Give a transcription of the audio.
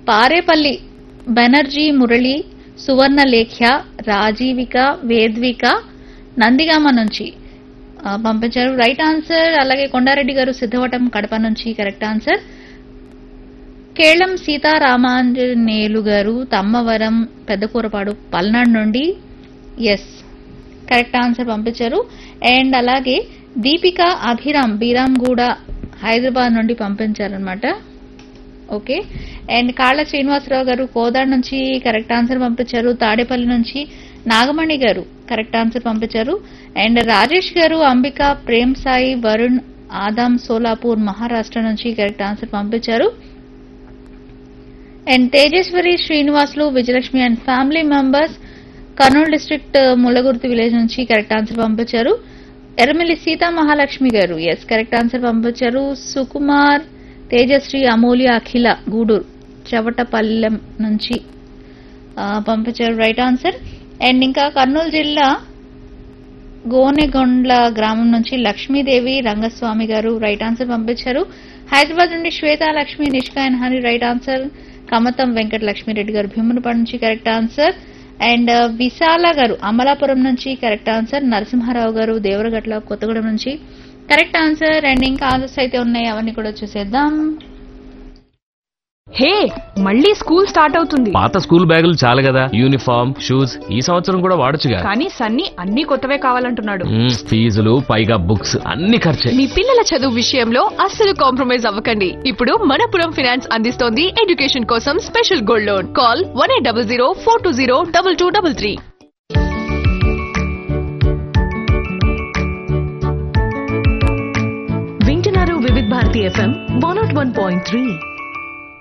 పారేపల్లి బెనర్జీ మురళి సువర్ణ లేఖ్య రాజీవిక వేద్విక నందిగామ నుంచి ఆ, పంపించారు రైట్ ఆన్సర్ అలాగే కొండారెడ్డి గారు సిద్ధవటం కడప నుంచి కరెక్ట్ ఆన్సర్ కేళం సీతారామాంజనేయులు గారు తమ్మవరం పెద్దకూరపాడు పల్నాడు నుండి ఎస్ కరెక్ట్ ఆన్సర్ పంపించారు అండ్ అలాగే దీపిక అభిరామ్ బీరామ్ గూడ హైదరాబాద్ నుండి పంపించారనమాట ఓకే అండ్ కాళ్ళ శ్రీనివాసరావు గారు కోదాడ్ నుంచి కరెక్ట్ ఆన్సర్ పంపించారు తాడేపల్లి నుంచి నాగమణి గారు కరెక్ట్ ఆన్సర్ పంపించారు అండ్ రాజేష్ గారు అంబిక ప్రేమ్ సాయి వరుణ్ ఆదాం సోలాపూర్ మహారాష్ట్ర నుంచి కరెక్ట్ ఆన్సర్ పంపించారు and Tejeswari Srinivasulu Vijayalakshmi and family members Kurnool district Mullagurthi village నుంచి కరెక్ట్ ఆన్సర్ పంపించారు ఎర్రమిల్లి సీతా మహాలక్ష్మి గారు ఎస్ కరెక్ట్ ఆన్సర్ పంపించారు సుకుమార్ తేజశ్రీ అమూల్య అఖిల గూడూరు చవటపల్లెం నుంచి ఆ, పంపించారు రైట్ ఆన్సర్ అండ్ ఇంకా కర్నూలు జిల్లా గోనెగొండ్ల గ్రామం నుంచి లక్ష్మీదేవి రంగస్వామి గారు రైట్ ఆన్సర్ పంపించారు హైదరాబాద్ నుండి Swetha Lakshmi Nishka and Hani right answer Kamatham Venkata Lakshmireddy గారు భీమునిపాడు నుంచి కరెక్ట్ ఆన్సర్ అండ్ విశాల గారు అమలాపురం నుంచి కరెక్ట్ ఆన్సర్ నరసింహారావు గారు దేవరగట్ల కొత్తగూడెం నుంచి కరెక్ట్ ఆన్సర్ అండ్ ఇంకా ఆన్సర్స్ అయితే ఉన్నాయి అవన్నీ కూడా చూసేద్దాం హే మళ్ళీ స్కూల్ స్టార్ట్ అవుతుంది పాత స్కూల్ బ్యాగులు చాలు కదా యూనిఫామ్ షూస్ ఈ సంవత్సరం కూడా వాడొచ్చుగా కానీ సన్నీ అన్ని కొత్తవే కావాలంటున్నాడు మ్మ్, ఫీజులు పైగా బుక్స్ అన్ని ఖర్చే మీ పిల్లల చదువు విషయంలో అస్సలు కాంప్రమైజ్ అవ్వకండి ఇప్పుడు మనపురం ఫినాన్స్ అందిస్తోంది ఎడ్యుకేషన్ కోసం special gold loan call one eight double zero four two zero double two double three వింటున్నారు Vividha Bharati FM one nought one point three